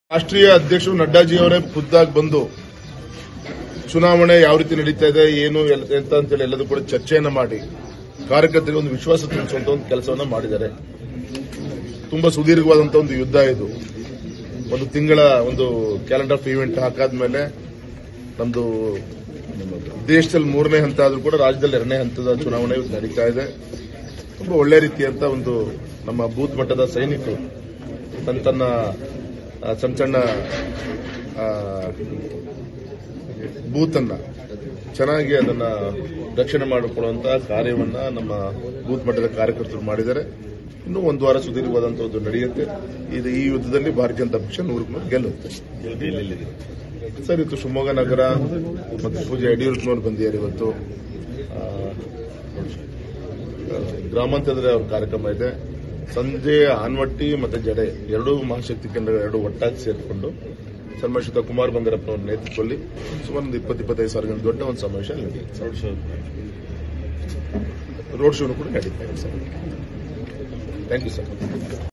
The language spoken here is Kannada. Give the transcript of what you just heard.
ರಾಷ್ಟ್ರೀಯ ಅಧ್ಯಕ್ಷರು ನಡ್ಡಾಜಿ ಅವರೇ ಖುದ್ದಾಗಿ ಬಂದು ಚುನಾವಣೆ ಯಾವ ರೀತಿ ನಡೀತಾ ಇದೆ ಏನು ಎಲ್ಲ- ಎಂತ ಅಂತೇಳಿ ಎಲ್ಲದೂ ಕೂಡ ಚರ್ಚೆಯನ್ನ ಮಾಡಿ ಕಾರ್ಯಕರ್ತರಿಗೆ ಒಂದು ವಿಶ್ವಾಸ ತುಂಬಿಸುವಂತ ಒಂದು ಕೆಲಸವನ್ನ ಮಾಡಿದ್ದಾರೆ ತುಂಬಾ ಸುದೀರ್ಘವಾದಂತಹ ಒಂದು ಯುದ್ಧ ಇದು ಒಂದು ತಿಂಗಳ ಒಂದು ಕ್ಯಾಲೆಂಡರ್ ಆಫ್ ಇವೆಂಟ್ ಹಾಕಾದ್ಮೇಲೆ ನಮ್ದು ದೇಶದಲ್ಲಿ ಮೂರನೇ ಹಂತ ಆದ್ರೂ ಕೂಡ ರಾಜ್ಯದಲ್ಲಿ ಎರಡನೇ ಹಂತದ ಚುನಾವಣೆ ಇವತ್ತು ನಡೀತಾ ಇದೆ ತುಂಬಾ ಒಳ್ಳೆ ರೀತಿಯಂತ ಒಂದು ನಮ್ಮ ಬೂತ್ ಮಟ್ಟದ ಸೈನಿಕರು ತನ್ನ ತನ್ನ ಆ, ಸಣ್ಣ ಸಣ್ಣ ಆ, ಬೂತ್ ಅನ್ನ ಚೆನ್ನಾಗಿ ಅದನ್ನ ರಕ್ಷಣೆ ಮಾಡಿಕೊಳ್ಳುವಂತಹ ಕಾರ್ಯವನ್ನ ನಮ್ಮ ಬೂತ್ ಮಟ್ಟದ ಕಾರ್ಯಕರ್ತರು ಮಾಡಿದ್ದಾರೆ ಇನ್ನೂ ಒಂದು ವಾರ ಸುದೀರ್ಘವಾದಂತಹ ಒಂದು ನಡೆಯುತ್ತೆ ಇದು ಈ ಯುದ್ಧದಲ್ಲಿ ಭಾರತೀಯ ಜನತಾ ಪಕ್ಷ ನೂರಕ್ಕೆ ನೂರು ಗೆಲ್ಲುತ್ತೆ ಸರ್ ಇವತ್ತು ಶಿವಮೊಗ್ಗ ನಗರ ಮತ್ತು ಪೂಜೆ ಯಡಿಯೂರಪ್ಪನವರು ಬಂದಿದ್ದಾರೆ ಇವತ್ತು ಆ, ಗ್ರಾಮಾಂತರದಲ್ಲಿ ಅವ್ರ ಕಾರ್ಯಕ್ರಮ ಇದೆ ಸಂಜೆ ಆನ್ವಟ್ಟಿ ಮತ್ತೆ ಜಡೆ ಎರಡೂ ಮಹಾಶಕ್ತಿ ಕೇಂದ್ರಗಳು ಎರಡು ಒಟ್ಟಾಗಿ ಸೇರಿಕೊಂಡು ಸನ್ಮಾನಿಸಿದ ಕುಮಾರ್ ಬಂಗಾರಪ್ಪನವರ ನೇತೃತ್ವದಲ್ಲಿ ಸುಮಾರು ಒಂದು ಇಪ್ಪತ್ತು ಇಪ್ಪತ್ತೈದು ಸಾವಿರ ಜನ ದೊಡ್ಡ ಒಂದು ಸಮಾವೇಶ ನಡೆಯುತ್ತೆ ರೋಡ್ ಶೋನು ಕೂಡ ನಡೀತಾ ಇದೆ ಸರ್ ಥ್ಯಾಂಕ್ ಯು ಸರ್